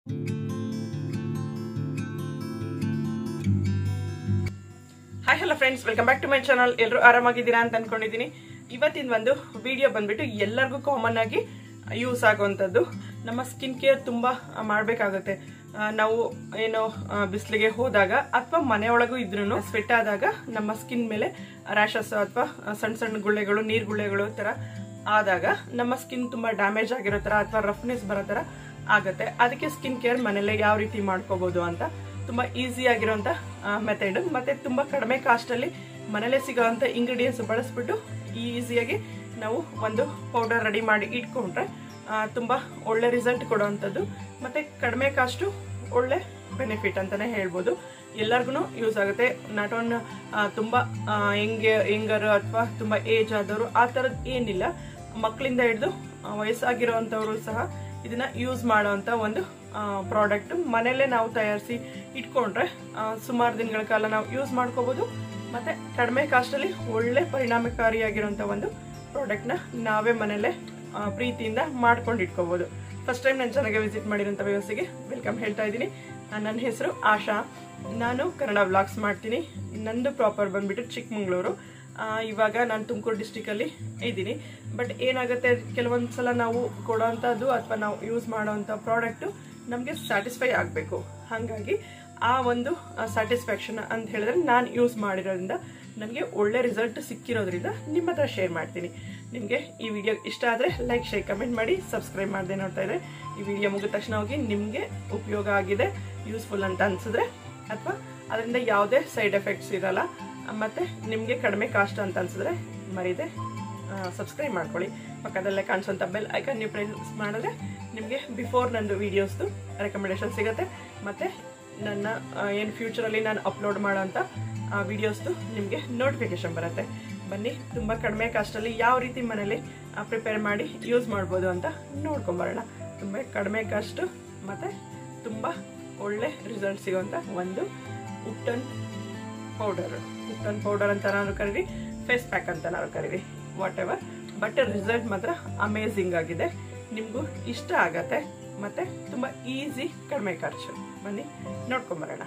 hi hello friends welcome back to my channel ಎಲ್ಲರೂ ಆರಾಮಾಗಿದ್ದೀರಾ ಅಂತ ಅನ್ಕೊಂಡಿದ್ದೀನಿ ಇವತ್ತಿನ ಒಂದು ವಿಡಿಯೋ ಬಂದ್ಬಿಟ್ಟು ಎಲ್ಲರಿಗೂ ಕಾಮನ್ ಆಗಿ ಯೂಸ್ ಆಗುವಂಥದ್ದು ನಮ್ಮ ಸ್ಕಿನ್ ಕೇರ್ ತುಂಬಾ ಮಾಡಬೇಕಾಗುತ್ತೆ ನಾವು ಏನೋ ಬಿಸಿಲಿಗೆ ಹೋದಾಗ ಅಥವಾ ಮನೆಯೊಳಗೂ ಇದ್ರೂ ಸ್ವೆಟ್ ಆದಾಗ ನಮ್ಮ ಸ್ಕಿನ್ ಮೇಲೆ ರ್ಯಾಷಸ್ ಅಥವಾ ಸಣ್ಣ ಸಣ್ಣ ಗುಳ್ಳೆಗಳು ನೀರ್ ಗುಳ್ಳೆಗಳು ತರ ಆದಾಗ ನಮ್ಮ ಸ್ಕಿನ್ ತುಂಬಾ ಡ್ಯಾಮೇಜ್ ಆಗಿರೋ ತರ ಅಥವಾ ರಫ್ನೆಸ್ ಬರೋ ತರ ಆಗುತ್ತೆ ಅದಕ್ಕೆ ಸ್ಕಿನ್ ಕೇರ್ ಮನೇಲೆ ಯಾವ ರೀತಿ ಮಾಡ್ಕೋಬಹುದು ಅಂತ ತುಂಬಾ ಈಸಿ ಆಗಿರುವಂತ ಮೆಥಡ್ ಮತ್ತೆ ತುಂಬಾ ಕಡಿಮೆ ಕಾಸ್ಟ್ ಅಲ್ಲಿ ಮನೇಲೆ ಸಿಗೋವಂತ ಇಂಗ್ರೀಡಿಯೆಂಟ್ಸ್ ಬಳಸ್ಬಿಟ್ಟು ಈಸಿಯಾಗಿ ನಾವು ಒಂದು ಪೌಡರ್ ರೆಡಿ ಮಾಡಿ ಇಟ್ಕೊಂಡ್ರೆ ಆ, ತುಂಬಾ ಒಳ್ಳೆ ರಿಸಲ್ಟ್ ಕೊಡುವಂಥದ್ದು ಮತ್ತೆ ಕಡಿಮೆ ಕಾಸ್ಟು ಒಳ್ಳೆ ಬೆನಿಫಿಟ್ ಅಂತಾನೆ ಹೇಳ್ಬೋದು ಎಲ್ಲರಿಗೂ ಯೂಸ್ ಆಗುತ್ತೆ ನಾಟ್ ಓನ್ ತುಂಬಾ ಹೆಂಗೆ ಹೆಂಗರು ಅಥವಾ ತುಂಬಾ ಏಜ್ ಆದವರು ಆ ಥರದ್ದು ಏನಿಲ್ಲ ಮಕ್ಕಳಿಂದ ಹಿಡಿದು ವಯಸ್ಸಾಗಿರೋವಂಥವ್ರು ಸಹ ಇದನ್ನ ಯೂಸ್ ಮಾಡುವಂತ ಒಂದು ಪ್ರಾಡಕ್ಟ್ ಮನೆಯಲ್ಲೇ ನಾವು ತಯಾರಿಸಿ ಇಟ್ಕೊಂಡ್ರೆ ಸುಮಾರು ದಿನಗಳ ಕಾಲ ನಾವು ಯೂಸ್ ಮಾಡ್ಕೋಬಹುದು ಮತ್ತೆ ಕಡಿಮೆ ಕಾಸ್ಟಲ್ಲಿ ಒಳ್ಳೆ ಪರಿಣಾಮಕಾರಿಯಾಗಿರುವಂತ ಒಂದು ಪ್ರಾಡಕ್ಟ್ನ ನಾವೇ ಮನೆಯಲ್ಲೇ ಆ, ಪ್ರೀತಿಯಿಂದ ಮಾಡ್ಕೊಂಡು ಇಟ್ಕೋಬಹುದು ಫಸ್ಟ್ ಟೈಮ್ ನನ್ನ ಚಾನಲ್ಗೆ ವಿಸಿಟ್ ಮಾಡಿರೋಂಥ ವ್ಯವಸ್ಥೆಗೆ ವೆಲ್ಕಮ್ ಹೇಳ್ತಾ ಇದ್ದೀನಿ ನನ್ನ ಹೆಸರು ಆಶಾ ನಾನು ಕನ್ನಡ ವ್ಲಾಗ್ಸ್ ಮಾಡ್ತೀನಿ ನಂದು ಪ್ರಾಪರ್ ಬಂದ್ಬಿಟ್ಟು ಚಿಕ್ಕಮಂಗ್ಳೂರು ಆ, ಇವಾಗ ನಾನು ತುಮಕೂರು ಡಿಸ್ಟಿಕಲ್ಲಿ ಇದ್ದೀನಿ ಬಟ್ ಏನಾಗುತ್ತೆ ಕೆಲವೊಂದು ಸಲ ನಾವು ಕೊಡೋವಂಥದ್ದು ಅಥವಾ ನಾವು ಯೂಸ್ ಮಾಡೋವಂಥ ಪ್ರಾಡಕ್ಟು ನಮಗೆ ಸ್ಯಾಟಿಸ್ಫೈ ಆಗಬೇಕು ಹಾಗಾಗಿ ಆ ಒಂದು ಸ್ಯಾಟಿಸ್ಫ್ಯಾಕ್ಷನ್ ಅಂತ ಹೇಳಿದ್ರೆ ನಾನು ಯೂಸ್ ಮಾಡಿರೋದ್ರಿಂದ ನನಗೆ ಒಳ್ಳೆ ರಿಸಲ್ಟ್ ಸಿಕ್ಕಿರೋದ್ರಿಂದ ನಿಮ್ಮ ಹತ್ರ ಶೇರ್ ಮಾಡ್ತೀನಿ ನಿಮಗೆ ಈ ವಿಡಿಯೋ ಇಷ್ಟ ಆದರೆ ಲೈಕ್ ಶೇರ್ ಕಮೆಂಟ್ ಮಾಡಿ ಸಬ್ಸ್ಕ್ರೈಬ್ ಮಾಡದೆ ನೋಡ್ತಾ ಇದ್ರೆ ಈ ವಿಡಿಯೋ ಮುಗಿದ ತಕ್ಷಣ ಹೋಗಿ ನಿಮಗೆ ಉಪಯೋಗ ಆಗಿದೆ ಯೂಸ್ಫುಲ್ ಅಂತ ಅನ್ಸಿದ್ರೆ ಅಥವಾ ಅದರಿಂದ ಯಾವುದೇ ಸೈಡ್ ಎಫೆಕ್ಟ್ಸ್ ಇರಲ್ಲ ಮತ್ತೆ ನಿಮಗೆ ಕಡಿಮೆ ಕಾಸ್ಟ್ ಅಂತ ಅನ್ಸಿದ್ರೆ ಮರೀದೆ ಸಬ್ಸ್ಕ್ರೈಬ್ ಮಾಡ್ಕೊಳ್ಳಿ ಪಕ್ಕದಲ್ಲೇ ಕಾಣಿಸುವಂಥ ಬೆಲ್ ಐಕನ್ ನೀವು ಪ್ರೆಸ್ ಮಾಡಿದ್ರೆ ನಿಮಗೆ ಬಿಫೋರ್ ನಂದು ವೀಡಿಯೋಸ್ದು ರೆಕಮೆಂಡೇಶನ್ ಸಿಗುತ್ತೆ ಮತ್ತು ನನ್ನ ಏನು ಫ್ಯೂಚರಲ್ಲಿ ನಾನು ಅಪ್ಲೋಡ್ ಮಾಡೋಂಥ ವೀಡಿಯೋಸ್ದು ನಿಮಗೆ ನೋಟಿಫಿಕೇಶನ್ ಬರುತ್ತೆ ಬನ್ನಿ ತುಂಬ ಕಡಿಮೆ ಕಾಸ್ಟಲ್ಲಿ ಯಾವ ರೀತಿ ಮನೇಲಿ ಪ್ರಿಪೇರ್ ಮಾಡಿ ಯೂಸ್ ಮಾಡ್ಬೋದು ಅಂತ ನೋಡ್ಕೊಂಬರೋಣ ತುಂಬ ಕಡಿಮೆ ಕಾಸ್ಟು ಮತ್ತು ತುಂಬ ಒಳ್ಳೆ ರಿಸಲ್ಟ್ ಸಿಗೋಂಥ ಒಂದು ಉಟ್ಟನ್ ಪೌಡರ್ ಉಟ್ಟನ್ ಪೌಡರ್ ಅಂತ ನಾನು ಕರೀರಿ ಫೇಸ್ ಪ್ಯಾಕ್ ಅಂತ ನಾನು ಕರೀರಿ ವಾಟ್ ಎವರ್ ಬಟ್ ರಿಸಲ್ಟ್ ಮಾತ್ರ ಅಮೇಝಿಂಗ್ ಆಗಿದೆ ನಿಮಗೂ ಇಷ್ಟ ಆಗತ್ತೆ ಮತ್ತೆ ತುಂಬ ಈಸಿ ಕಡಿಮೆ ಖರ್ಚು ಬನ್ನಿ ನೋಡ್ಕೊಂಬರೋಣ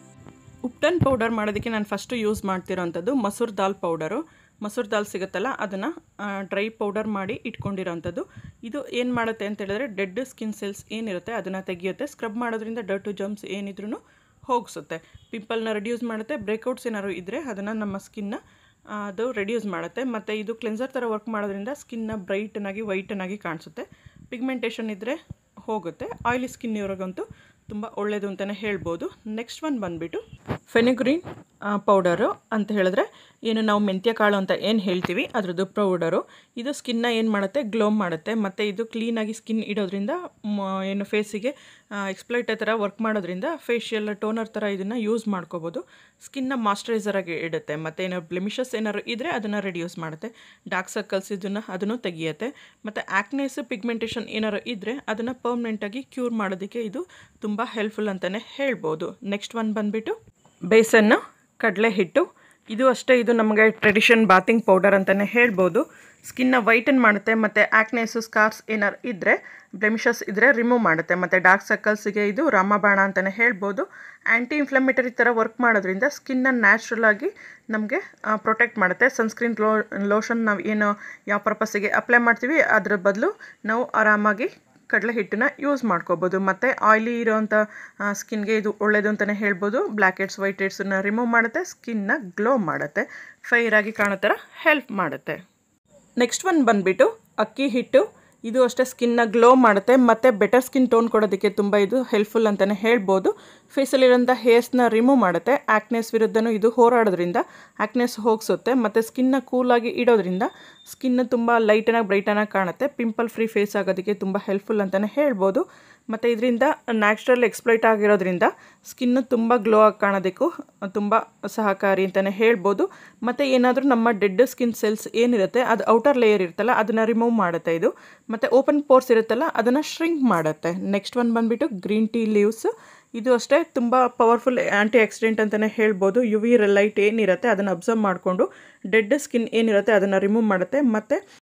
ಉಪ್ಟನ್ ಪೌಡರ್ ಮಾಡೋದಕ್ಕೆ ನಾನು ಫಸ್ಟು ಯೂಸ್ ಮಾಡ್ತಿರೋಂಥದ್ದು ಮಸೂರ್ ದಾಲ್ ಪೌಡರು ಮಸೂರ್ ದಾಲ್ ಸಿಗುತ್ತಲ್ಲ ಅದನ್ನು ಡ್ರೈ ಪೌಡರ್ ಮಾಡಿ ಇಟ್ಕೊಂಡಿರೋಂಥದ್ದು ಇದು ಏನು ಮಾಡುತ್ತೆ ಅಂತ ಹೇಳಿದ್ರೆ ಡೆಡ್ ಸ್ಕಿನ್ ಸೆಲ್ಸ್ ಏನಿರುತ್ತೆ ಅದನ್ನು ತೆಗೆಯುತ್ತೆ ಸ್ಕ್ರಬ್ ಮಾಡೋದ್ರಿಂದ ಡರ್ಟು ಜಮ್ಸ್ ಏನಿದ್ರೂ ಹೋಗಿಸುತ್ತೆ ಪಿಂಪಲ್ನ ರೆಡ್ಯೂಸ್ ಮಾಡುತ್ತೆ ಬ್ರೇಕ್ಔಟ್ಸ್ ಏನಾದ್ರು ಇದ್ದರೆ ಅದನ್ನು ನಮ್ಮ ಸ್ಕಿನ್ನ ಅದು ರೆಡ್ಯೂಸ್ ಮಾಡುತ್ತೆ ಮತ್ತು ಇದು ಕ್ಲೆನ್ಸರ್ ಥರ ವರ್ಕ್ ಮಾಡೋದ್ರಿಂದ ಸ್ಕಿನ್ನ ಬ್ರೈಟನಾಗಿ ವೈಟನಾಗಿ ಕಾಣಿಸುತ್ತೆ ಪಿಗ್ಮೆಂಟೇಷನ್ ಇದ್ದರೆ ಹೋಗುತ್ತೆ ಆಯಿಲಿ ಸ್ಕಿನ್ ಇವ್ರಿಗಂತೂ ತುಂಬ ಒಳ್ಳೆಯದು ಅಂತಲೇ ಹೇಳ್ಬೋದು ನೆಕ್ಸ್ಟ್ ಒನ್ ಬಂದುಬಿಟ್ಟು ಫೆನಿಗ್ರೀನ್ ಪೌಡರು ಅಂತ ಹೇಳಿದ್ರೆ ಏನು ನಾವು ಮೆಂತ್ಯ ಕಾಳು ಅಂತ ಏನು ಹೇಳ್ತೀವಿ ಅದ್ರದ್ದು ಪೌಡರು ಇದು ಸ್ಕಿನ್ನ ಏನು ಮಾಡುತ್ತೆ ಗ್ಲೋ ಮಾಡುತ್ತೆ ಮತ್ತು ಇದು ಕ್ಲೀನಾಗಿ ಸ್ಕಿನ್ ಇಡೋದ್ರಿಂದ ಮ- ಏನು ಫೇಸಿಗೆ ಎಕ್ಸ್ಪ್ಲೈಟ್ ಥರ ವರ್ಕ್ ಮಾಡೋದ್ರಿಂದ ಫೇಶಿಯಲ್ ಟೋನರ್ ಥರ ಇದನ್ನು ಯೂಸ್ ಮಾಡ್ಕೋಬೋದು ಸ್ಕಿನ್ನ ಮಾಯ್ಶ್ಚರೈಸರ್ ಆಗಿ ಇಡುತ್ತೆ ಮತ್ತು ಏನಾದ್ರು ಬ್ಲೆಮಿಷಸ್ ಏನಾದ್ರು ಇದ್ದರೆ ಅದನ್ನು ರೆಡ್ಯೂಸ್ ಮಾಡುತ್ತೆ ಡಾರ್ಕ್ ಸರ್ಕಲ್ಸ್ ಇದನ್ನು ಅದನ್ನು ತೆಗಿಯುತ್ತೆ ಮತ್ತು ಆ್ಯಕ್ನೇಸ್ ಪಿಗ್ಮೆಂಟೇಷನ್ ಏನಾದ್ರು ಇದ್ದರೆ ಅದನ್ನು ಪರ್ಮನೆಂಟಾಗಿ ಕ್ಯೂರ್ ಮಾಡೋದಕ್ಕೆ ಇದು ತುಂಬ ಹೆಲ್ಪ್ಫುಲ್ ಅಂತಲೇ ಹೇಳ್ಬೋದು ನೆಕ್ಸ್ಟ್ ಒನ್ ಬಂದುಬಿಟ್ಟು ಬೇಸನ್ನು ಕಡಲೆ ಹಿಟ್ಟು ಇದು ಅಷ್ಟೇ ಇದು ನಮಗೆ ಟ್ರೆಡಿಷನ್ ಬಾತಿಂಗ್ ಪೌಡರ್ ಅಂತಲೇ ಹೇಳ್ಬೋದು ಸ್ಕಿನ್ನ ವೈಟನ್ ಮಾಡುತ್ತೆ ಮತ್ತು ಆ್ಯಕ್ನೇಸು ಸ್ಕಾರ್ಸ್ ಏನಾರು ಇದ್ದರೆ ಬ್ಲೆಮಿಷಸ್ ಇದ್ದರೆ ರಿಮೂವ್ ಮಾಡುತ್ತೆ ಮತ್ತು ಡಾರ್ಕ್ ಸರ್ಕಲ್ಸಿಗೆ ಇದು ರಾಮಬಾಣ ಅಂತಲೇ ಹೇಳ್ಬೋದು ಆ್ಯಂಟಿ ಇನ್ಫ್ಲಮೇಟರಿ ಥರ ವರ್ಕ್ ಮಾಡೋದ್ರಿಂದ ಸ್ಕಿನ್ನ ನ್ಯಾಚುರಲ್ ಆಗಿ ನಮಗೆ ಪ್ರೊಟೆಕ್ಟ್ ಮಾಡುತ್ತೆ ಸನ್ಸ್ಕ್ರೀನ್ ಲೋ ಲೋಷನ್ ನಾವು ಏನು ಯಾವ ಪರ್ಪಸ್ಸಿಗೆ ಅಪ್ಲೈ ಮಾಡ್ತೀವಿ ಅದ್ರ ಬದಲು ನಾವು ಆರಾಮಾಗಿ ಕಡಲೆ ಹಿಟ್ಟನ್ನ ಯೂಸ್ ಮಾಡ್ಕೋಬೋದು ಮತ್ತು ಆಯ್ಲಿ ಇರೋವಂಥ ಸ್ಕಿನ್ಗೆ ಇದು ಒಳ್ಳೆಯದು ಅಂತಲೇ ಹೇಳ್ಬೋದು ಬ್ಲ್ಯಾಕ್ ಹೆಡ್ಸ್ ವೈಟ್ ಹೆಡ್ಸನ್ನ ರಿಮೂವ್ ಮಾಡುತ್ತೆ ಸ್ಕಿನ್ನ ಗ್ಲೋ ಮಾಡುತ್ತೆ ಫೈರ್ ಆಗಿ ಕಾಣೋ ಥರ ಹೆಲ್ಪ್ ಮಾಡುತ್ತೆ ನೆಕ್ಸ್ಟ್ ಒನ್ ಬಂದುಬಿಟ್ಟು ಅಕ್ಕಿ ಹಿಟ್ಟು ಇದು ಅಷ್ಟೇ ಸ್ಕಿನ್ನ ಗ್ಲೋ ಮಾಡುತ್ತೆ ಮತ್ತು ಬೆಟರ್ ಸ್ಕಿನ್ ಟೋನ್ ಕೊಡೋದಕ್ಕೆ ತುಂಬ ಇದು ಹೆಲ್ಪ್ಫುಲ್ ಅಂತಲೇ ಹೇಳ್ಬೋದು ಫೇಸಲ್ಲಿರೋಂಥ ಹೇರ್ಸ್ನ ರಿಮೂವ್ ಮಾಡುತ್ತೆ ಆ್ಯಕ್ನೆಸ್ ವಿರುದ್ಧನೂ ಇದು ಹೋರಾಡೋದ್ರಿಂದ ಆ್ಯಕ್ನೆಸ್ ಹೋಗಿಸುತ್ತೆ ಮತ್ತು ಸ್ಕಿನ್ನ ಕೂಲಾಗಿ ಇಡೋದ್ರಿಂದ ಸ್ಕಿನ್ ತುಂಬ ಲೈಟನಾಗಿ ಬ್ರೈಟನಾಗಿ ಕಾಣುತ್ತೆ ಪಿಂಪಲ್ ಫ್ರೀ ಫೇಸ್ ಆಗೋದಕ್ಕೆ ತುಂಬ ಹೆಲ್ಪ್ಫುಲ್ ಅಂತಲೇ ಹೇಳ್ಬೋದು ಮತ್ತು ಇದರಿಂದ ನ್ಯಾಚುರಲ್ ಎಕ್ಸ್ಪ್ಲೈಟ್ ಆಗಿರೋದ್ರಿಂದ ಸ್ಕಿನ್ನು ತುಂಬ ಗ್ಲೋ ಆಗಿ ಕಾಣೋದಕ್ಕೂ ತುಂಬ ಸಹಕಾರಿ ಅಂತಲೇ ಹೇಳ್ಬೋದು ಮತ್ತು ಏನಾದರೂ ನಮ್ಮ ಡೆಡ್ ಸ್ಕಿನ್ ಸೆಲ್ಸ್ ಏನಿರುತ್ತೆ ಅದು ಔಟರ್ ಲೇಯರ್ ಇರುತ್ತಲ್ಲ ಅದನ್ನು ರಿಮೂವ್ ಮಾಡುತ್ತೆ ಇದು ಮತ್ತು ಓಪನ್ ಪೋರ್ಸ್ ಇರುತ್ತಲ್ಲ ಅದನ್ನು ಶ್ರಿಂಕ್ ಮಾಡುತ್ತೆ ನೆಕ್ಸ್ಟ್ ಒನ್ ಬಂದುಬಿಟ್ಟು ಗ್ರೀನ್ ಟೀ ಲೀವ್ಸ್ ಇದು ಅಷ್ಟೇ ತುಂಬ ಪವರ್ಫುಲ್ ಆ್ಯಂಟಿ ಆಕ್ಸಿಡೆಂಟ್ ಅಂತಲೇ ಹೇಳ್ಬೋದು ಯು ವಿ ಲೈಟ್ ಏನಿರುತ್ತೆ ಅದನ್ನು ಅಬ್ಸರ್ವ್ ಮಾಡಿಕೊಂಡು ಡೆಡ್ ಸ್ಕಿನ್ ಏನಿರುತ್ತೆ ಅದನ್ನು ರಿಮೂವ್ ಮಾಡುತ್ತೆ ಮತ್ತು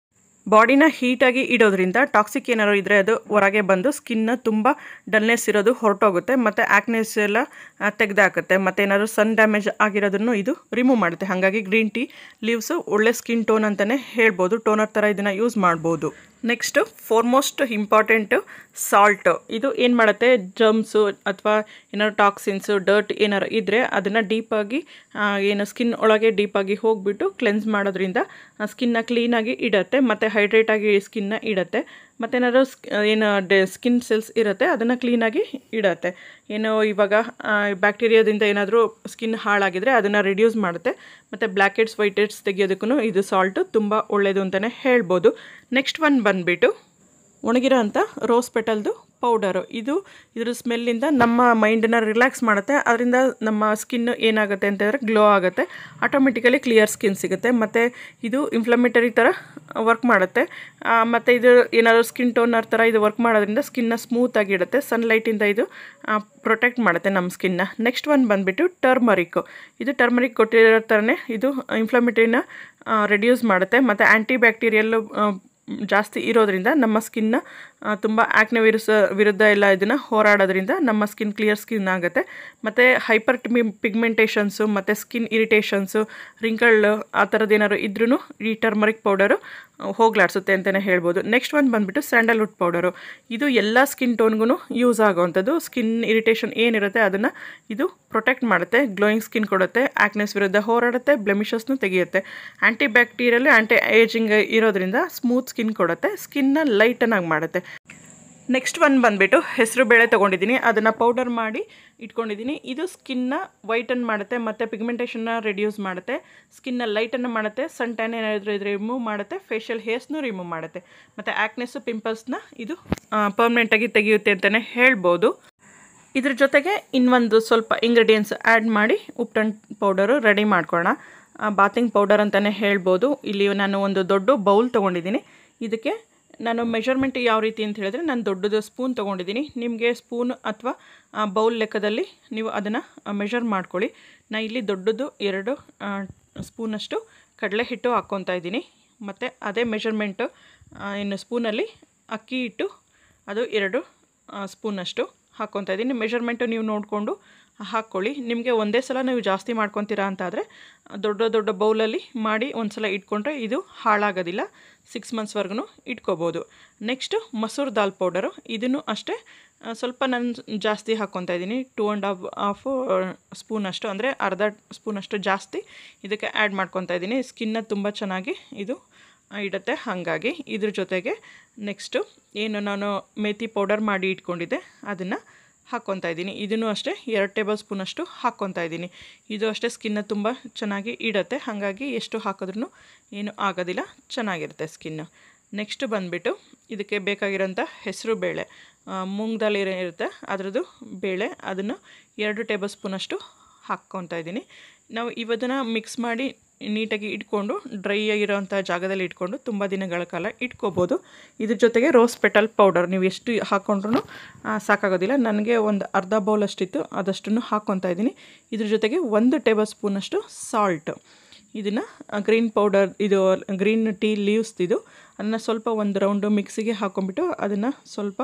ಬಾಡಿನ ಹೀಟಾಗಿ ಇಡೋದ್ರಿಂದ ಟಾಕ್ಸಿಕ್ ಏನಾದ್ರು ಇದ್ದರೆ ಅದು ಹೊರಗೆ ಬಂದು ಸ್ಕಿನ್ನ ತುಂಬ ಡಲ್ನೆಸ್ ಇರೋದು ಹೊರಟೋಗುತ್ತೆ ಮತ್ತು ಆ್ಯಕ್ನೆಸ್ ಎಲ್ಲ ತೆಗೆದಾಕುತ್ತೆ ಮತ್ತು ಏನಾದ್ರು ಸನ್ ಡ್ಯಾಮೇಜ್ ಆಗಿರೋದನ್ನು ಇದು ರಿಮೂವ್ ಮಾಡುತ್ತೆ ಹಾಗಾಗಿ ಗ್ರೀನ್ ಟೀ ಲೀವ್ಸು ಒಳ್ಳೆ ಸ್ಕಿನ್ ಟೋನ್ ಅಂತಲೇ ಹೇಳ್ಬೋದು ಟೋನರ್ ಥರ ಇದನ್ನು ಯೂಸ್ ಮಾಡ್ಬೋದು ನೆಕ್ಸ್ಟು ಫಾರ್ಮೋಸ್ಟ್ ಇಂಪಾರ್ಟೆಂಟು ಸಾಲ್ಟು ಇದು ಏನು ಮಾಡುತ್ತೆ ಜಮ್ಸು ಅಥವಾ ಏನಾದ್ರು ಟಾಕ್ಸಿನ್ಸು ಡರ್ಟ್ ಏನಾರು ಇದ್ದರೆ ಅದನ್ನು ಡೀಪಾಗಿ ಏನು ಸ್ಕಿನ್ ಒಳಗೆ ಡೀಪಾಗಿ ಹೋಗಿಬಿಟ್ಟು ಕ್ಲೆನ್ಸ್ ಮಾಡೋದ್ರಿಂದ ಸ್ಕಿನ್ನ ಕ್ಲೀನಾಗಿ ಇಡತ್ತೆ ಮತ್ತು ಹೈಡ್ರೇಟಾಗಿ ಸ್ಕಿನ್ನ ಇಡತ್ತೆ ಮತ್ತೇನಾದ್ರು ಏನು ಡೆ ಸ್ಕಿನ್ ಸೆಲ್ಸ್ ಇರುತ್ತೆ ಅದನ್ನು ಕ್ಲೀನಾಗಿ ಇಡತ್ತೆ ಏನು ಇವಾಗ ಬ್ಯಾಕ್ಟೀರಿಯಾದಿಂದ ಏನಾದರೂ ಸ್ಕಿನ್ ಹಾಳಾಗಿದ್ರೆ ಅದನ್ನು ರಿಡ್ಯೂಸ್ ಮಾಡುತ್ತೆ ಮತ್ತು ಬ್ಲ್ಯಾಕ್ ಹೆಡ್ಸ್ ವೈಟ್ ಹೆಡ್ಸ್ ತೆಗಿಯೋದಕ್ಕೂ ಇದು ಸಾಲ್ಟು ತುಂಬ ಒಳ್ಳೆಯದು ಅಂತಲೇ ಹೇಳ್ಬೋದು ನೆಕ್ಸ್ಟ್ ಒನ್ ಬಂದುಬಿಟ್ಟು ಒಣಗಿರೋ ಅಂಥ ರೋಸ್ ಪೆಟಲ್ದು ಪೌಡರು ಇದು ಇದ್ರ ಸ್ಮೆಲ್ಲಿಂದ ನಮ್ಮ ಮೈಂಡನ್ನ ರಿಲ್ಯಾಕ್ಸ್ ಮಾಡುತ್ತೆ ಅದರಿಂದ ನಮ್ಮ ಸ್ಕಿನ್ ಏನಾಗುತ್ತೆ ಅಂತಂದರೆ ಗ್ಲೋ ಆಗುತ್ತೆ ಆಟೋಮೆಟಿಕಲಿ ಕ್ಲಿಯರ್ ಸ್ಕಿನ್ ಸಿಗುತ್ತೆ ಮತ್ತು ಇದು ಇನ್ಫ್ಲಮೇಟರಿ ಥರ ವರ್ಕ್ ಮಾಡುತ್ತೆ ಮತ್ತು ಇದು ಏನಾದರೂ ಸ್ಕಿನ್ ಟೋನರ್ ಥರ ಇದು ವರ್ಕ್ ಮಾಡೋದ್ರಿಂದ ಸ್ಕಿನ್ನ ಸ್ಮೂತಾಗಿ ಇಡುತ್ತೆ ಸನ್ಲೈಟಿಂದ ಇದು ಪ್ರೊಟೆಕ್ಟ್ ಮಾಡುತ್ತೆ ನಮ್ಮ ಸ್ಕಿನ್ನ ನೆಕ್ಸ್ಟ್ ಒನ್ ಬಂದುಬಿಟ್ಟು ಟರ್ಮರಿಕ್ ಇದು ಟರ್ಮರಿಕ್ ಕೊಟ್ಟಿರೋ ಥರನೇ ಇದು ಇನ್ಫ್ಲಮೇಟರಿನ ರೆಡ್ಯೂಸ್ ಮಾಡುತ್ತೆ ಮತ್ತು ಆ್ಯಂಟಿ ಬ್ಯಾಕ್ಟೀರಿಯಲ್ಲು ಜಾಸ್ತಿ ಇರೋದ್ರಿಂದ ನಮ್ಮ ಸ್ಕಿನ್ನ ತುಂಬ ಆ್ಯಕ್ನೆ ವಿರುಸ ವಿರುದ್ಧ ಎಲ್ಲ ಇದನ್ನು ಹೋರಾಡೋದ್ರಿಂದ ನಮ್ಮ ಸ್ಕಿನ್ ಕ್ಲಿಯರ್ ಸ್ಕಿನ್ ಆಗುತ್ತೆ ಮತ್ತು ಹೈಪರ್ ಟಿಮಿ ಪಿಗ್ಮೆಂಟೇಷನ್ಸು ಮತ್ತು ಸ್ಕಿನ್ ಇರಿಟೇಷನ್ಸು ರಿಂಕಲ್ ಆ ಥರದ್ದು ಏನಾದ್ರು ಇದ್ರೂ ಈ ಟರ್ಮರಿಕ್ ಪೌಡರು ಹೋಗ್ಲಾಡ್ಸುತ್ತೆ ಅಂತಲೇ ಹೇಳ್ಬೋದು ನೆಕ್ಸ್ಟ್ ಒಂದು ಬಂದುಬಿಟ್ಟು ಸ್ಯಾಂಡಲ್ವುಡ್ ಪೌಡರು ಇದು ಎಲ್ಲ ಸ್ಕಿನ್ ಟೋನ್ಗೂ ಯೂಸ್ ಆಗೋವಂಥದ್ದು ಸ್ಕಿನ್ ಇರಿಟೇಷನ್ ಏನಿರುತ್ತೆ ಅದನ್ನು ಇದು ಪ್ರೊಟೆಕ್ಟ್ ಮಾಡುತ್ತೆ ಗ್ಲೋಯಿಂಗ್ ಸ್ಕಿನ್ ಕೊಡುತ್ತೆ ಆ್ಯಕ್ನೆಸ್ ವಿರುದ್ಧ ಹೋರಾಡುತ್ತೆ ಬ್ಲೆಮಿಷಸ್ನು ತೆಗೆಯುತ್ತೆ ಆ್ಯಂಟಿ ಬ್ಯಾಕ್ಟೀರಿಯಲ್ ಆ್ಯಂಟಿ ಏಜಿಂಗ್ ಇರೋದ್ರಿಂದ ಸ್ಮೂತ್ ಸ್ಕಿನ್ ಕೊಡುತ್ತೆ ಸ್ಕಿನ್ನ ಲೈಟನ್ನಾಗಿ ಮಾಡುತ್ತೆ ನೆಕ್ಸ್ಟ್ ಒನ್ ಬಂದುಬಿಟ್ಟು ಹೆಸರು ಬೇಳೆ ತೊಗೊಂಡಿದ್ದೀನಿ ಅದನ್ನು ಪೌಡರ್ ಮಾಡಿ ಇಟ್ಕೊಂಡಿದ್ದೀನಿ ಇದು ಸ್ಕಿನ್ನ ವೈಟನ್ ಮಾಡುತ್ತೆ ಮತ್ತು ಪಿಗ್ಮೆಂಟೇಷನ್ನ ರಿಡ್ಯೂಸ್ ಮಾಡುತ್ತೆ ಸ್ಕಿನ್ನ ಲೈಟನ್ನು ಮಾಡುತ್ತೆ ಸನ್ ಟ್ಯಾನ್ ಏನಾದರೂ ಇದ್ರೆ ರಿಮೂವ್ ಮಾಡುತ್ತೆ ಫೇಶಿಯಲ್ ಹೇರ್ಸ್ನೂ ರಿಮೂವ್ ಮಾಡುತ್ತೆ ಮತ್ತು ಆ್ಯಕ್ನೆಸ್ಸು ಪಿಂಪಲ್ಸ್ನ ಇದು ಪರ್ಮನೆಂಟಾಗಿ ತೆಗೆಯುತ್ತೆ ಅಂತಲೇ ಹೇಳ್ಬೋದು ಇದ್ರ ಜೊತೆಗೆ ಇನ್ನೊಂದು ಸ್ವಲ್ಪ ಇಂಗ್ರೀಡಿಯೆಂಟ್ಸ್ ಆ್ಯಡ್ ಮಾಡಿ ಉಪ್ಟನ್ ಪೌಡರು ರೆಡಿ ಮಾಡ್ಕೊಳ್ಳೋಣ ಬಾತಿಂಗ್ ಪೌಡರ್ ಅಂತಲೇ ಹೇಳ್ಬೋದು ಇಲ್ಲಿ ನಾನು ಒಂದು ದೊಡ್ಡ ಬೌಲ್ ತೊಗೊಂಡಿದ್ದೀನಿ ಇದಕ್ಕೆ ನಾನು ಮೆಷರ್ಮೆಂಟ್ ಯಾವ ರೀತಿ ಅಂತ ಹೇಳಿದ್ರೆ ನಾನು ದೊಡ್ಡದು ಸ್ಪೂನ್ ತೊಗೊಂಡಿದ್ದೀನಿ ನಿಮಗೆ ಸ್ಪೂನ್ ಅಥವಾ ಬೌಲ್ ಲೆಕ್ಕದಲ್ಲಿ ನೀವು ಅದನ್ನು ಮೆಷರ್ ಮಾಡ್ಕೊಳ್ಳಿ ನಾನು ಇಲ್ಲಿ ದೊಡ್ಡದು ಎರಡು ಸ್ಪೂನಷ್ಟು ಕಡಲೆ ಹಿಟ್ಟು ಹಾಕ್ಕೊತಾ ಇದ್ದೀನಿ ಮತ್ತು ಅದೇ ಮೆಷರ್ಮೆಂಟು ಇನ್ನು ಸ್ಪೂನಲ್ಲಿ ಅಕ್ಕಿ ಹಿಟ್ಟು ಅದು ಎರಡು ಸ್ಪೂನಷ್ಟು ಹಾಕ್ಕೊತಾ ಇದ್ದೀನಿ ಮೆಷರ್ಮೆಂಟು ನೀವು ನೋಡಿಕೊಂಡು ಹಾಕ್ಕೊಳ್ಳಿ ನಿಮಗೆ ಒಂದೇ ಸಲ ನೀವು ಜಾಸ್ತಿ ಮಾಡ್ಕೊತೀರಾ ಅಂತಾದರೆ ದೊಡ್ಡ ದೊಡ್ಡ ಬೌಲಲ್ಲಿ ಮಾಡಿ ಒಂದು ಸಲ ಇಟ್ಕೊಂಡ್ರೆ ಇದು ಹಾಳಾಗೋದಿಲ್ಲ ಸಿಕ್ಸ್ ಮಂತ್ಸ್ವರೆಗೂ ಇಟ್ಕೋಬೋದು ನೆಕ್ಸ್ಟು ಮಸೂರ್ ದಾಲ್ ಪೌಡರು ಇದನ್ನು ಅಷ್ಟೇ ಸ್ವಲ್ಪ ನಾನು ಜಾಸ್ತಿ ಹಾಕ್ಕೊತಾ ಇದ್ದೀನಿ ಟೂ ಆ್ಯಂಡ್ ಹಾಫ್ ಹಾಫು ಸ್ಪೂನಷ್ಟು ಅಂದರೆ ಅರ್ಧ ಸ್ಪೂನಷ್ಟು ಜಾಸ್ತಿ ಇದಕ್ಕೆ ಆ್ಯಡ್ ಮಾಡ್ಕೊತಾ ಇದ್ದೀನಿ ಸ್ಕಿನ್ನ ತುಂಬ ಚೆನ್ನಾಗಿ ಇದು ಇಡುತ್ತೆ ಹಾಗಾಗಿ ಇದ್ರ ಜೊತೆಗೆ ನೆಕ್ಸ್ಟು ಏನು ನಾನು ಮೇಥಿ ಪೌಡರ್ ಮಾಡಿ ಇಟ್ಕೊಂಡಿದ್ದೆ ಅದನ್ನು ಹಾಕ್ಕೊತಾ ಇದ್ದೀನಿ ಇದನ್ನು ಅಷ್ಟೇ ಎರಡು ಟೇಬಲ್ ಸ್ಪೂನಷ್ಟು ಹಾಕ್ಕೊತಾ ಇದ್ದೀನಿ ಇದು ಅಷ್ಟೇ ಸ್ಕಿನ್ನ ತುಂಬ ಚೆನ್ನಾಗಿ ಇಡುತ್ತೆ ಹಾಗಾಗಿ ಎಷ್ಟು ಹಾಕಿದ್ರೂ ಏನು ಆಗೋದಿಲ್ಲ ಚೆನ್ನಾಗಿರುತ್ತೆ ಸ್ಕಿನ್ನು ನೆಕ್ಸ್ಟ್ ಬಂದುಬಿಟ್ಟು ಇದಕ್ಕೆ ಬೇಕಾಗಿರೋಂಥ ಹೆಸರು ಬೇಳೆ ಮೂಂಗ್ ದಾಲ್ ಇರುತ್ತೆ ಅದರದ್ದು ಬೇಳೆ ಅದನ್ನು ಎರಡು ಟೇಬಲ್ ಸ್ಪೂನಷ್ಟು ಹಾಕ್ಕೊತಾ ಇದ್ದೀನಿ ನಾವು ಇವದನ್ನು ಮಿಕ್ಸ್ ಮಾಡಿ ನೀಟಾಗಿ ಇಟ್ಕೊಂಡು ಡ್ರೈ ಆಗಿರೋವಂಥ ಜಾಗದಲ್ಲಿ ಇಟ್ಕೊಂಡು ತುಂಬ ದಿನಗಳ ಕಾಲ ಇಟ್ಕೋಬೋದು ಇದ್ರ ಜೊತೆಗೆ ರೋಸ್ ಪೆಟಲ್ ಪೌಡರ್ ನೀವು ಎಷ್ಟು ಹಾಕ್ಕೊಂಡ್ರೂ ಸಾಕಾಗೋದಿಲ್ಲ ನನಗೆ ಒಂದು ಅರ್ಧ ಬೌಲ್ ಅಷ್ಟಿತ್ತು ಅದಷ್ಟನ್ನು ಹಾಕ್ಕೊತಾ ಇದ್ದೀನಿ ಇದ್ರ ಜೊತೆಗೆ ಒಂದು ಟೇಬಲ್ ಸ್ಪೂನಷ್ಟು ಸಾಲ್ಟ್ ಇದನ್ನು ಗ್ರೀನ್ ಪೌಡರ್ ಇದು ಗ್ರೀನ್ ಟೀ ಲೀವ್ಸ್ ಇದು ಅದನ್ನು ಸ್ವಲ್ಪ ಒಂದು ರೌಂಡು ಮಿಕ್ಸಿಗೆ ಹಾಕ್ಕೊಂಬಿಟ್ಟು ಅದನ್ನು ಸ್ವಲ್ಪ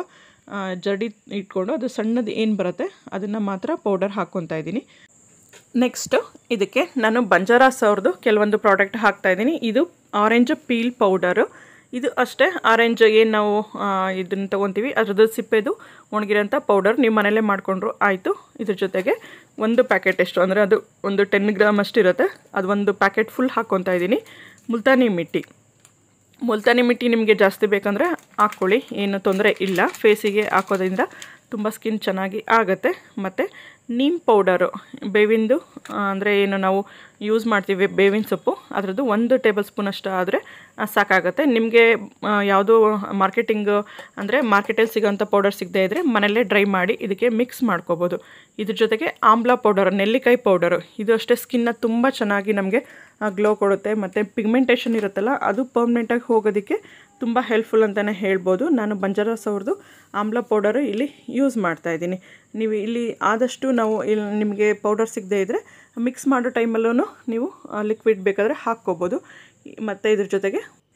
ಜಡಿ ಇಟ್ಕೊಂಡು ಅದು ಸಣ್ಣದು ಏನು ಬರುತ್ತೆ ಅದನ್ನು ಮಾತ್ರ ಪೌಡರ್ ಹಾಕ್ಕೊತಾ ಇದ್ದೀನಿ ನೆಕ್ಸ್ಟು ಇದಕ್ಕೆ ನಾನು ಬಂಜಾರಾಸ್ ಅವ್ರದ್ದು ಕೆಲವೊಂದು ಪ್ರಾಡಕ್ಟ್ ಹಾಕ್ತಾಯಿದ್ದೀನಿ ಇದು ಆರೆಂಜ್ ಪೀಲ್ ಪೌಡರು ಇದು ಅಷ್ಟೇ ಆರೆಂಜ್ ಏನು ನಾವು ಇದನ್ನು ತೊಗೊತೀವಿ ಅದ್ರದ್ದು ಸಿಪ್ಪೆದು ಒಣಗಿರೋಂಥ ಪೌಡರ್ ನೀವು ಮನೇಲೇ ಮಾಡಿಕೊಂಡ್ರು ಆಯಿತು ಇದ್ರ ಜೊತೆಗೆ ಒಂದು ಪ್ಯಾಕೆಟ್ ಎಷ್ಟು ಅಂದರೆ ಅದು ಒಂದು ಟೆನ್ ಗ್ರಾಮ್ ಅಷ್ಟು ಇರುತ್ತೆ ಅದು ಒಂದು ಪ್ಯಾಕೆಟ್ ಫುಲ್ ಹಾಕ್ಕೊತಾ ಇದ್ದೀನಿ ಮುಲ್ತಾನಿ ಮಿಟ್ಟಿ ಮುಲ್ತಾನಿ ಮಿಟ್ಟಿ ನಿಮಗೆ ಜಾಸ್ತಿ ಬೇಕಂದರೆ ಹಾಕ್ಕೊಳ್ಳಿ ಏನು ತೊಂದರೆ ಇಲ್ಲ ಫೇಸಿಗೆ ಹಾಕೋದ್ರಿಂದ ತುಂಬ ಸ್ಕಿನ್ ಚೆನ್ನಾಗಿ ಆಗುತ್ತೆ ಮತ್ತು ನೀಮ್ ಪೌಡರು ಬೇವಿಂದು ಅಂದರೆ ಏನು ನಾವು ಯೂಸ್ ಮಾಡ್ತೀವಿ ಬೇವಿನ ಸೊಪ್ಪು ಅದರದ್ದು ಒಂದು ಟೇಬಲ್ ಸ್ಪೂನಷ್ಟು ಆದರೆ ಸಾಕಾಗುತ್ತೆ ನಿಮಗೆ ಯಾವುದೋ ಮಾರ್ಕೆಟಿಂಗ್ ಅಂದರೆ ಮಾರ್ಕೆಟಲ್ಲಿ ಸಿಗೋಂಥ ಪೌಡರ್ ಸಿಗದೇ ಇದ್ದರೆ ಮನೆಯಲ್ಲೇ ಡ್ರೈ ಮಾಡಿ ಇದಕ್ಕೆ ಮಿಕ್ಸ್ ಮಾಡ್ಕೋಬೋದು ಇದ್ರ ಜೊತೆಗೆ ಆಮ್ಲ ಪೌಡರ್ ನೆಲ್ಲಿಕಾಯಿ ಪೌಡರು ಇದು ಅಷ್ಟೇ ಸ್ಕಿನ್ನ ತುಂಬ ಚೆನ್ನಾಗಿ ನಮಗೆ ಗ್ಲೋ ಕೊಡುತ್ತೆ ಮತ್ತು ಪಿಗ್ಮೆಂಟೇಷನ್ ಇರುತ್ತಲ್ಲ ಅದು ಪರ್ಮನೆಂಟಾಗಿ ಹೋಗೋದಕ್ಕೆ ತುಂಬ ಹೆಲ್ಪ್ಫುಲ್ ಅಂತಲೇ ಹೇಳ್ಬೋದು ನಾನು ಬಂಜಾರಾಸ್ ಅವ್ರದ್ದು ಆಮ್ಲ ಪೌಡರು ಇಲ್ಲಿ ಯೂಸ್ ಮಾಡ್ತಾಯಿದ್ದೀನಿ ನೀವು ಇಲ್ಲಿ ಆದಷ್ಟು ನಾವು ಇಲ್ಲಿ ನಿಮಗೆ ಪೌಡರ್ ಸಿಗದೇ ಇದ್ದರೆ ಮಿಕ್ಸ್ ಮಾಡೋ ಟೈಮಲ್ಲೂ ನೀವು ಲಿಕ್ವಿಡ್ ಬೇಕಾದರೆ ಹಾಕ್ಕೋಬೋದು ಮತ್ತು ಇದ್ರ ಜೊತೆಗೆ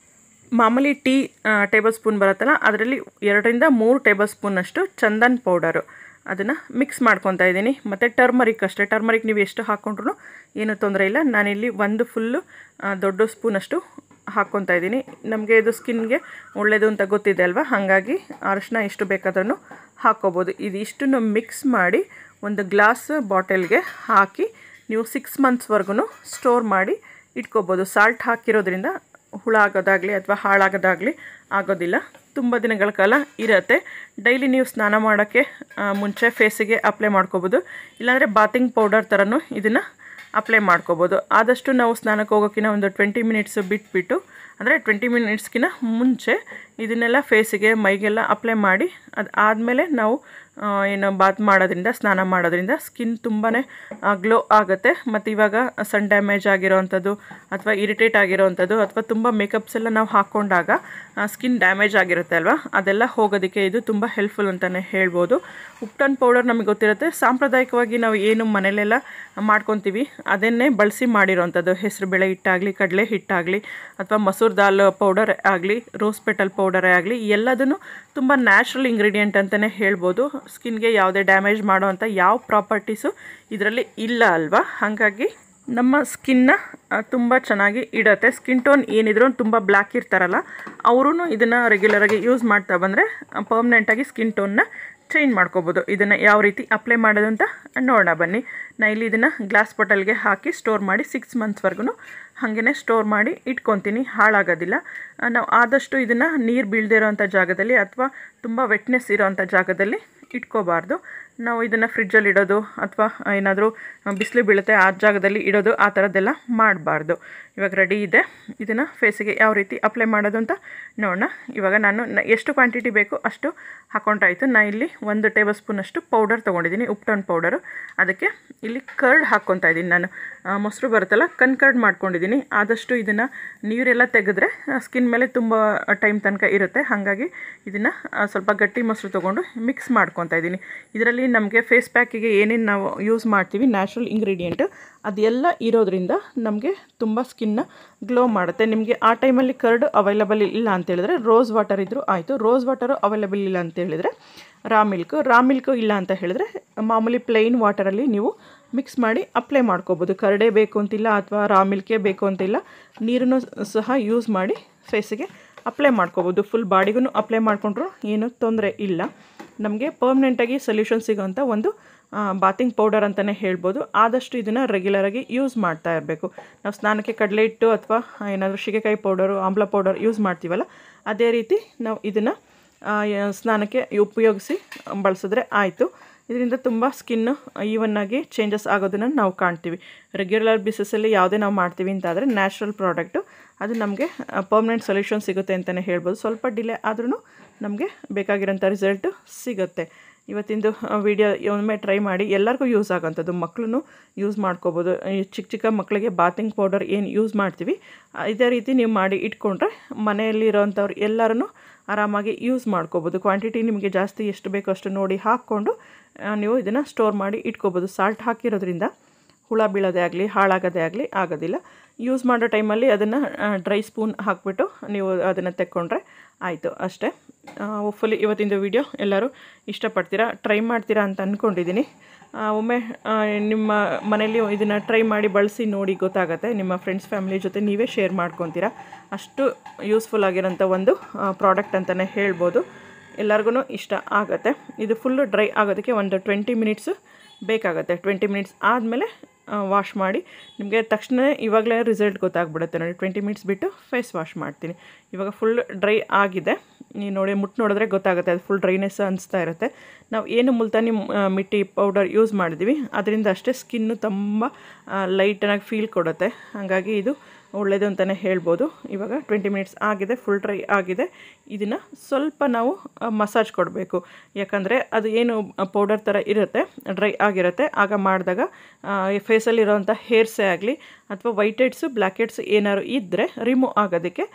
ಮಾಮೂಲಿ ಟೀ ಟೇಬಲ್ ಸ್ಪೂನ್ ಬರುತ್ತಲ್ಲ ಅದರಲ್ಲಿ ಎರಡರಿಂದ ಮೂರು ಟೇಬಲ್ ಸ್ಪೂನಷ್ಟು ಚಂದನ್ ಪೌಡರು ಅದನ್ನು ಮಿಕ್ಸ್ ಮಾಡ್ಕೊತಾ ಇದ್ದೀನಿ ಮತ್ತು ಟರ್ಮರಿಕ್ ಅಷ್ಟೇ ಟರ್ಮರಿಕ್ ನೀವು ಎಷ್ಟು ಹಾಕ್ಕೊಂಡ್ರು ಏನೂ ತೊಂದರೆ ಇಲ್ಲ ನಾನಿಲ್ಲಿ ಒಂದು ಫುಲ್ಲು ದೊಡ್ಡ ಸ್ಪೂನಷ್ಟು ಹಾಕ್ಕೊತಾ ಇದ್ದೀನಿ ನಮಗೆ ಇದು ಸ್ಕಿನ್ಗೆ ಒಳ್ಳೆಯದು ಅಂತ ಗೊತ್ತಿದೆ ಅಲ್ವಾ ಹಾಗಾಗಿ ಅರಿಶಿನ ಎಷ್ಟು ಬೇಕಾದ್ರೂ ಹಾಕ್ಕೋಬೋದು ಇದು ಇಷ್ಟನ್ನು ಮಿಕ್ಸ್ ಮಾಡಿ ಒಂದು ಗ್ಲಾಸ್ ಬಾಟಲ್ಗೆ ಹಾಕಿ ನೀವು ಸಿಕ್ಸ್ ಮಂತ್ಸ್ವರೆಗೂ ಸ್ಟೋರ್ ಮಾಡಿ ಇಟ್ಕೋಬೋದು ಸಾಲ್ಟ್ ಹಾಕಿರೋದ್ರಿಂದ ಹುಳ ಆಗೋದಾಗಲಿ ಅಥವಾ ಹಾಳಾಗೋದಾಗಲಿ ಆಗೋದಿಲ್ಲ ತುಂಬ ದಿನಗಳ ಕಾಲ ಇರುತ್ತೆ ಡೈಲಿ ನೀವು ಸ್ನಾನ ಮಾಡೋಕ್ಕೆ ಮುಂಚೆ ಫೇಸಿಗೆ ಅಪ್ಲೈ ಮಾಡ್ಕೋಬೋದು ಇಲ್ಲಾಂದರೆ ಬಾತಿಂಗ್ ಪೌಡರ್ ಥರನೂ ಇದನ್ನು ಅಪ್ಲೈ ಮಾಡ್ಕೋಬೋದು ಆದಷ್ಟು ನಾವು ಸ್ನಾನಕ್ಕೆ ಹೋಗೋಕ್ಕಿಂತ ಒಂದು ಟ್ವೆಂಟಿ ಮಿನಿಟ್ಸ್ ಬಿಟ್ಬಿಟ್ಟು ಅಂದರೆ ಟ್ವೆಂಟಿ ಮಿನಿಟ್ಸ್ಗಿಂತ ಮುಂಚೆ ಇದನ್ನೆಲ್ಲ ಫೇಸಿಗೆ ಮೈಗೆಲ್ಲ ಅಪ್ಲೈ ಮಾಡಿ ಅದು ಆದಮೇಲೆ ನಾವು ಏನು ಬಾತ್ ಮಾಡೋದ್ರಿಂದ ಸ್ನಾನ ಮಾಡೋದ್ರಿಂದ ಸ್ಕಿನ್ ತುಂಬಾ ಗ್ಲೋ ಆಗುತ್ತೆ ಮತ್ತು ಇವಾಗ ಸನ್ ಡ್ಯಾಮೇಜ್ ಆಗಿರೋವಂಥದ್ದು ಅಥವಾ ಇರಿಟೇಟ್ ಆಗಿರೋವಂಥದ್ದು ಅಥವಾ ತುಂಬ ಮೇಕಪ್ಸ್ ಎಲ್ಲ ನಾವು ಹಾಕ್ಕೊಂಡಾಗ ಸ್ಕಿನ್ ಡ್ಯಾಮೇಜ್ ಆಗಿರುತ್ತೆ ಅಲ್ವಾ ಅದೆಲ್ಲ ಹೋಗೋದಕ್ಕೆ ಇದು ತುಂಬ ಹೆಲ್ಪ್ಫುಲ್ ಅಂತಲೇ ಹೇಳ್ಬೋದು ಉಪ್ಟನ್ ಪೌಡರ್ ನಮಗೆ ಗೊತ್ತಿರುತ್ತೆ ಸಾಂಪ್ರದಾಯಿಕವಾಗಿ ನಾವು ಏನು ಮನೇಲೆಲ್ಲ ಮಾಡ್ಕೊತೀವಿ ಅದನ್ನೇ ಬಳಸಿ ಮಾಡಿರೋವಂಥದ್ದು ಹೆಸರು ಬೇಳೆ ಹಿಟ್ಟಾಗಲಿ ಕಡಲೆ ಹಿಟ್ಟಾಗಲಿ ಅಥವಾ ಮಸೂರ್ ದಾಲ್ ಪೌಡರ್ ಆಗಲಿ ರೋಸ್ ಪೆಟಲ್ ಪೌಡರೇ ಆಗಲಿ ಎಲ್ಲದನ್ನು ತುಂಬ ನ್ಯಾಚುರಲ್ ಇಂಗ್ರೀಡಿಯೆಂಟ್ ಅಂತಲೇ ಹೇಳ್ಬೋದು ಸ್ಕಿನ್ಗೆ ಯಾವುದೇ ಡ್ಯಾಮೇಜ್ ಮಾಡೋವಂಥ ಯಾವ ಪ್ರಾಪರ್ಟೀಸು ಇದರಲ್ಲಿ ಇಲ್ಲ ಅಲ್ವಾ ಹಾಗಾಗಿ ನಮ್ಮ ಸ್ಕಿನ್ನ ತುಂಬ ಚೆನ್ನಾಗಿ ಇಡತ್ತೆ ಸ್ಕಿನ್ ಟೋನ್ ಏನಿದ್ರು ತುಂಬ ಬ್ಲ್ಯಾಕ್ ಇರ್ತಾರಲ್ಲ ಅವರೂ ಇದನ್ನು ರೆಗ್ಯುಲರಾಗಿ ಯೂಸ್ ಮಾಡ್ತಾ ಬಂದರೆ ಪರ್ಮನೆಂಟಾಗಿ ಸ್ಕಿನ್ ಟೋನ್ನ ಚೇಂಜ್ ಮಾಡ್ಕೋಬೋದು ಇದನ್ನು ಯಾವ ರೀತಿ ಅಪ್ಲೈ ಮಾಡೋದು ಅಂತ ನೋಡೋಣ ಬನ್ನಿ ನಾ ಇಲ್ಲಿ ಇದನ್ನು ಗ್ಲಾಸ್ ಬಾಟಲ್ಗೆ ಹಾಕಿ ಸ್ಟೋರ್ ಮಾಡಿ ಸಿಕ್ಸ್ ಮಂತ್ಸ್ವರೆಗೂ ಹಾಗೇ ಸ್ಟೋರ್ ಮಾಡಿ ಇಟ್ಕೊತೀನಿ ಹಾಳಾಗೋದಿಲ್ಲ ನಾವು ಆದಷ್ಟು ಇದನ್ನು ನೀರು ಬೀಳದೇ ಇರೋವಂಥ ಜಾಗದಲ್ಲಿ ಅಥವಾ ತುಂಬ ವೆಟ್ನೆಸ್ ಇರೋವಂಥ ಜಾಗದಲ್ಲಿ ಇಟ್ಕೋಬಾರ್ದು ನಾವು ಇದನ್ನು ಫ್ರಿಜ್ಜಲ್ಲಿ ಇಡೋದು ಅಥವಾ ಏನಾದರೂ ಬಿಸಿಲು ಬೀಳುತ್ತೆ ಆ ಜಾಗದಲ್ಲಿ ಇಡೋದು ಆ ಥರದ್ದೆಲ್ಲ ಮಾಡಬಾರ್ದು ಇವಾಗ ರೆಡಿ ಇದೆ ಇದನ್ನು ಫೇಸಿಗೆ ಯಾವ ರೀತಿ ಅಪ್ಲೈ ಮಾಡೋದು ಅಂತ ನೋಡೋಣ ಇವಾಗ ನಾನು ಎಷ್ಟು ಕ್ವಾಂಟಿಟಿ ಬೇಕು ಅಷ್ಟು ಹಾಕೊಂಡ್ರಾಯ್ತು ನಾನು ಇಲ್ಲಿ ಒಂದು ಟೇಬಲ್ ಸ್ಪೂನಷ್ಟು ಪೌಡರ್ ತೊಗೊಂಡಿದ್ದೀನಿ ಉಪ್ಟನ್ ಪೌಡರು ಅದಕ್ಕೆ ಇಲ್ಲಿ ಕರ್ಡ್ ಹಾಕ್ಕೊತಾ ಇದ್ದೀನಿ ನಾನು ಮೊಸರು ಬರುತ್ತಲ್ಲ ಕನ್ ಕರ್ಡ್ ಮಾಡ್ಕೊಂಡಿದ್ದೀನಿ ಆದಷ್ಟು ಇದನ್ನು ನೀರೆಲ್ಲ ತೆಗೆದ್ರೆ ಸ್ಕಿನ್ ಮೇಲೆ ತುಂಬ ಟೈಮ್ ತನಕ ಇರುತ್ತೆ ಹಾಗಾಗಿ ಇದನ್ನು ಸ್ವಲ್ಪ ಗಟ್ಟಿ ಮೊಸರು ತೊಗೊಂಡು ಮಿಕ್ಸ್ ಮಾಡ್ಕೊತಾ ಇದ್ದೀನಿ ಇದರಲ್ಲಿ ನಮಗೆ ಫೇಸ್ ಪ್ಯಾಕಿಗೆ ಏನೇನು ನಾವು ಯೂಸ್ ಮಾಡ್ತೀವಿ ನ್ಯಾಚುರಲ್ ಇಂಗ್ರೀಡಿಯೆಂಟ್ ಅದೆಲ್ಲ ಇರೋದ್ರಿಂದ ನಮಗೆ ತುಂಬ ಸ್ಕಿನ್ನ ಗ್ಲೋ ಮಾಡುತ್ತೆ ನಿಮಗೆ ಆ ಟೈಮಲ್ಲಿ ಕರ್ಡ್ ಅವೈಲಬಲ್ ಇಲ್ಲ ಅಂತ ಹೇಳಿದ್ರೆ ರೋಸ್ ವಾಟರ್ ಇದ್ದರೂ ಆಯಿತು ರೋಸ್ ವಾಟರು ಅವೈಲಬಲ್ ಇಲ್ಲ ಅಂತ ಹೇಳಿದ್ರೆ ರಾ ಮಿಲ್ಕು ರಾ ಮಿಲ್ಕು ಇಲ್ಲ ಅಂತ ಹೇಳಿದ್ರೆ ಮಾಮೂಲಿ ಪ್ಲೈನ್ ವಾಟರಲ್ಲಿ ನೀವು ಮಿಕ್ಸ್ ಮಾಡಿ ಅಪ್ಲೈ ಮಾಡ್ಕೋಬೋದು ಕರಡೆ ಬೇಕು ಅಂತಿಲ್ಲ ಅಥವಾ ರಾ ಮಿಲ್ಕೇ ಬೇಕು ಅಂತಿಲ್ಲ ನೀರನ್ನು ಸಹ ಯೂಸ್ ಮಾಡಿ ಫೇಸಿಗೆ ಅಪ್ಲೈ ಮಾಡ್ಕೋಬೋದು ಫುಲ್ ಬಾಡಿಗೂ ಅಪ್ಲೈ ಮಾಡಿಕೊಂಡ್ರು ಏನೂ ತೊಂದರೆ ಇಲ್ಲ ನಮಗೆ ಪರ್ಮನೆಂಟಾಗಿ ಸೊಲ್ಯೂಷನ್ ಸಿಗೋಂಥ ಒಂದು ಬಾತಿಂಗ್ ಪೌಡರ್ ಅಂತಲೇ ಹೇಳ್ಬೋದು ಆದಷ್ಟು ಇದನ್ನು ರೆಗ್ಯುಲರಾಗಿ ಯೂಸ್ ಮಾಡ್ತಾ ಇರಬೇಕು ನಾವು ಸ್ನಾನಕ್ಕೆ ಕಡಲೆ ಹಿಟ್ಟು ಅಥವಾ ಏನಾದರೂ shikakai powder amla powder use ಮಾಡ್ತೀವಲ್ಲ ಅದೇ ರೀತಿ ನಾವು ಇದನ್ನು ಸ್ನಾನಕ್ಕೆ ಉಪಯೋಗಿಸಿ ಬಳಸಿದ್ರೆ ಆಯಿತು ಇದರಿಂದ ತುಂಬ ಸ್ಕಿನ್ನು ಈವನ್ನಾಗಿ ಚೇಂಜಸ್ ಆಗೋದನ್ನು ನಾವು ಕಾಣ್ತೀವಿ ರೆಗ್ಯುಲರ್ ಬೇಸಿಸಲ್ಲಿ ಯಾವುದೇ ನಾವು ಮಾಡ್ತೀವಿ ಅಂತಾದರೆ ನ್ಯಾಚುರಲ್ ಪ್ರಾಡಕ್ಟು ಅದು ನಮಗೆ ಪರ್ಮನೆಂಟ್ ಸೊಲ್ಯೂಷನ್ ಸಿಗುತ್ತೆ ಅಂತಲೇ ಹೇಳ್ಬೋದು ಸ್ವಲ್ಪ ಡಿಲೇ ಆದ್ರೂ ನಮಗೆ ಬೇಕಾಗಿರೋಂಥ ರಿಸಲ್ಟು ಸಿಗುತ್ತೆ ಇವತ್ತಿಂದು ವಿಡಿಯೋ ಒಮ್ಮೆ ಟ್ರೈ ಮಾಡಿ ಎಲ್ಲರಿಗೂ ಯೂಸ್ ಆಗೋಂಥದ್ದು ಮಕ್ಕಳು ಯೂಸ್ ಮಾಡ್ಕೋಬೋದು ಈ ಚಿಕ್ಕ ಚಿಕ್ಕ ಮಕ್ಕಳಿಗೆ ಬಾತಿಂಗ್ ಪೌಡರ್ ಏನು ಯೂಸ್ ಮಾಡ್ತೀವಿ ಇದೇ ರೀತಿ ನೀವು ಮಾಡಿ ಇಟ್ಕೊಂಡ್ರೆ ಮನೆಯಲ್ಲಿರೋವಂಥವ್ರು ಎಲ್ಲರೂ ಆರಾಮಾಗಿ ಯೂಸ್ ಮಾಡ್ಕೋಬೋದು ಕ್ವಾಂಟಿಟಿ ನಿಮಗೆ ಜಾಸ್ತಿ ಎಷ್ಟು ಬೇಕೋ ಅಷ್ಟು ನೋಡಿ ಹಾಕ್ಕೊಂಡು ನೀವು ಇದನ್ನು ಸ್ಟೋರ್ ಮಾಡಿ ಇಟ್ಕೋಬೋದು ಸಾಲ್ಟ್ ಹಾಕಿರೋದ್ರಿಂದ ಹುಳ ಬೀಳೋದೇ ಆಗಲಿ ಹಾಳಾಗೋದೇ ಆಗಲಿ ಆಗೋದಿಲ್ಲ ಯೂಸ್ ಮಾಡೋ ಟೈಮಲ್ಲಿ ಅದನ್ನು ಡ್ರೈ ಸ್ಪೂನ್ ಹಾಕ್ಬಿಟ್ಟು ನೀವು ಅದನ್ನು ತೆಕ್ಕೊಂಡ್ರೆ ಆಯಿತು ಅಷ್ಟೇ ಹೋಪ್ಫುಲಿ ಇವತ್ತಿಂದು ವಿಡಿಯೋ ಎಲ್ಲರೂ ಇಷ್ಟಪಡ್ತೀರಾ ಟ್ರೈ ಮಾಡ್ತೀರಾ ಅಂತ ಅಂದ್ಕೊಂಡಿದ್ದೀನಿ ಒಮ್ಮೆ ನಿಮ್ಮ ಮನೇಲಿ ಇದನ್ನು ಟ್ರೈ ಮಾಡಿ ಬಳಸಿ ನೋಡಿ ಗೊತ್ತಾಗುತ್ತೆ ನಿಮ್ಮ ಫ್ರೆಂಡ್ಸ್ ಫ್ಯಾಮಿಲಿ ಜೊತೆ ನೀವೇ ಶೇರ್ ಮಾಡ್ಕೊತೀರಾ ಅಷ್ಟು ಯೂಸ್ಫುಲ್ ಆಗಿರೋಂಥ ಒಂದು ಪ್ರಾಡಕ್ಟ್ ಅಂತಲೇ ಹೇಳ್ಬೋದು ಎಲ್ಲರಿಗೂ ಇಷ್ಟ ಆಗುತ್ತೆ ಇದು ಫುಲ್ಲು ಡ್ರೈ ಆಗೋದಕ್ಕೆ ಒಂದು ಟ್ವೆಂಟಿ ಮಿನಿಟ್ಸು ಬೇಕಾಗುತ್ತೆ ಟ್ವೆಂಟಿ ಮಿನಿಟ್ಸ್ ಆದಮೇಲೆ ವಾಶ್ ಮಾಡಿ ನಿಮಗೆ ತಕ್ಷಣ ಇವಾಗಲೇ ರಿಸಲ್ಟ್ ಗೊತ್ತಾಗ್ಬಿಡುತ್ತೆ ನೋಡಿ ಟ್ವೆಂಟಿ ಮಿನಿಟ್ಸ್ ಬಿಟ್ಟು ಫೇಸ್ ವಾಶ್ ಮಾಡ್ತೀನಿ ಇವಾಗ ಫುಲ್ ಡ್ರೈ ಆಗಿದೆ ನೀವು ನೋಡಿ ಮುಟ್ಟು ನೋಡಿದ್ರೆ ಗೊತ್ತಾಗುತ್ತೆ ಅದು ಫುಲ್ ಡ್ರೈನೆಸ್ ಅನಿಸ್ತಾ ಇರುತ್ತೆ ನಾವು ಏನು ಮುಲ್ತಾನಿ ಮಿಟ್ಟಿ ಪೌಡರ್ ಯೂಸ್ ಮಾಡಿದ್ವಿ ಅದರಿಂದ ಅಷ್ಟೇ ಸ್ಕಿನ್ನು ತುಂಬ ಲೈಟನಾಗಿ ಫೀಲ್ ಕೊಡುತ್ತೆ ಹಾಗಾಗಿ ಇದು ಒಳ್ಳೆಯದು ಅಂತಲೇ ಹೇಳ್ಬೋದು ಇವಾಗ ಟ್ವೆಂಟಿ ಮಿನಿಟ್ಸ್ ಆಗಿದೆ ಫುಲ್ ಡ್ರೈ ಆಗಿದೆ ಇದನ್ನು ಸ್ವಲ್ಪ ನಾವು ಮಸಾಜ್ ಕೊಡಬೇಕು ಯಾಕಂದರೆ ಅದು ಏನು ಪೌಡರ್ ಥರ ಇರುತ್ತೆ ಡ್ರೈ ಆಗಿರುತ್ತೆ ಆಗ ಮಾಡಿದಾಗ ಫೇಸಲ್ಲಿರೋವಂಥ ಹೇರ್ಸೇ ಆಗಲಿ ಅಥವಾ ವೈಟ್ ಹೆಡ್ಸು ಬ್ಲ್ಯಾಕ್ ಹೆಡ್ಸ್ ಏನಾದ್ರು ಇದ್ದರೆ ರಿಮೂವ್ ಆಗೋದಕ್ಕೆ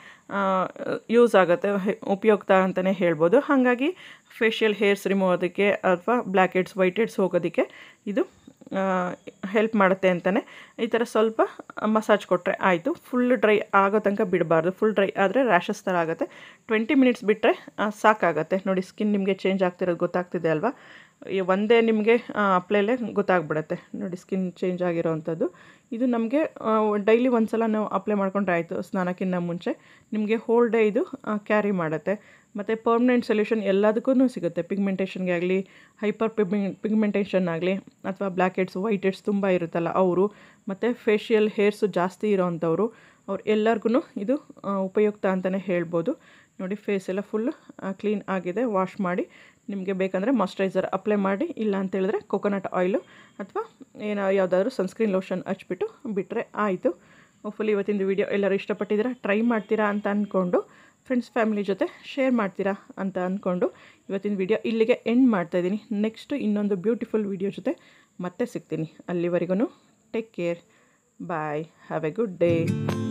ಯೂಸ್ ಆಗುತ್ತೆ ಉಪಯುಕ್ತ ಅಂತಲೇ ಹೇಳ್ಬೋದು ಹಾಗಾಗಿ ಫೇಶಿಯಲ್ ಹೇರ್ಸ್ ರಿಮೂವ್ ಆಗೋದಕ್ಕೆ ಅಥವಾ ಬ್ಲ್ಯಾಕ್ ಹೆಡ್ಸ್ ವೈಟ್ ಹೆಡ್ಸ್ ಹೋಗೋದಕ್ಕೆ ಇದು ಹೆಲ್ಪ್ ಮಾಡುತ್ತೆ ಅಂತಲೇ ಈ ಥರ ಸ್ವಲ್ಪ ಮಸಾಜ್ ಕೊಟ್ಟರೆ ಆಯಿತು ಫುಲ್ ಡ್ರೈ ಆಗೋ ತನಕ ಬಿಡಬಾರ್ದು ಫುಲ್ ಡ್ರೈ ಆದರೆ ರ್ಯಾಷಸ್ ಥರ ಆಗುತ್ತೆ ಟ್ವೆಂಟಿ ಮಿನಿಟ್ಸ್ ಬಿಟ್ಟರೆ ಸಾಕಾಗುತ್ತೆ ನೋಡಿ ಸ್ಕಿನ್ ನಿಮಗೆ ಚೇಂಜ್ ಆಗ್ತಿರೋದು ಗೊತ್ತಾಗ್ತಿದೆ ಅಲ್ವಾ ಈ ಒಂದೇ ನಿಮಗೆ ಅಪ್ಲೈಲೇ ಗೊತ್ತಾಗ್ಬಿಡುತ್ತೆ ನೋಡಿ ಸ್ಕಿನ್ ಚೇಂಜ್ ಆಗಿರೋವಂಥದ್ದು ಇದು ನಮಗೆ ಡೈಲಿ ಒಂದ್ಸಲ ನಾವು ಅಪ್ಲೈ ಮಾಡ್ಕೊಂಡ್ರೆ ಆಯಿತು ಸ್ನಾನಕ್ಕಿಂತ ಮುಂಚೆ ನಿಮಗೆ ಹೋಲ್ ಡೇ ಇದು ಕ್ಯಾರಿ ಮಾಡುತ್ತೆ ಮತ್ತು ಪರ್ಮನೆಂಟ್ ಸೊಲ್ಯೂಷನ್ ಎಲ್ಲದಕ್ಕೂ ಸಿಗುತ್ತೆ ಪಿಗ್ಮೆಂಟೇಷನ್ಗೆ ಆಗಲಿ ಹೈಪರ್ ಪಿಗ್ಮೆಂ ಪಿಗ್ಮೆಂಟೇಷನ್ ಆಗಲಿ ಅಥವಾ ಬ್ಲ್ಯಾಕ್ ಹೆಡ್ಸ್ ವೈಟ್ ಹೆಡ್ಸ್ ತುಂಬ ಇರುತ್ತಲ್ಲ ಅವರು ಮತ್ತು ಫೇಶಿಯಲ್ ಹೇರ್ಸು ಜಾಸ್ತಿ ಇರೋವಂಥವ್ರು ಅವ್ರು ಎಲ್ಲರಿಗೂ ಇದು ಉಪಯುಕ್ತ ಅಂತಲೇ ಹೇಳ್ಬೋದು ನೋಡಿ ಫೇಸ್ ಎಲ್ಲ ಫುಲ್ ಕ್ಲೀನ್ ಆಗಿದೆ ವಾಶ್ ಮಾಡಿ ನಿಮಗೆ ಬೇಕಂದರೆ ಮಾಯ್ಶ್ಚರೈಸರ್ ಅಪ್ಲೈ ಮಾಡಿ ಇಲ್ಲ ಅಂತ ಹೇಳಿದ್ರೆ ಕೊಕೊನಟ್ ಆಯಿಲು ಅಥವಾ ಏನೋ ಯಾವುದಾದ್ರೂ ಸನ್ಸ್ಕ್ರೀನ್ ಲೋಷನ್ ಹಚ್ಬಿಟ್ಟು ಬಿಟ್ಟರೆ ಆಯಿತು ಫುಲ್ ಇವತ್ತಿನ ವಿಡಿಯೋ ಎಲ್ಲರೂ ಇಷ್ಟಪಟ್ಟಿದ್ದೀರಾ ಟ್ರೈ ಮಾಡ್ತೀರಾ ಅಂತ ಅಂದ್ಕೊಂಡು ಫ್ರೆಂಡ್ಸ್ ಫ್ಯಾಮಿಲಿ ಜೊತೆ ಶೇರ್ ಮಾಡ್ತೀರಾ ಅಂತ ಅಂದ್ಕೊಂಡು ಇವತ್ತಿನ ವಿಡಿಯೋ ಇಲ್ಲಿಗೆ ಎಂಡ್ ಮಾಡ್ತಾಯಿದ್ದೀನಿ ನೆಕ್ಸ್ಟು ಇನ್ನೊಂದು ಬ್ಯೂಟಿಫುಲ್ ವಿಡಿಯೋ ಜೊತೆ ಮತ್ತೆ ಸಿಗ್ತೀನಿ ಅಲ್ಲಿವರೆಗೂ take care bye have a good day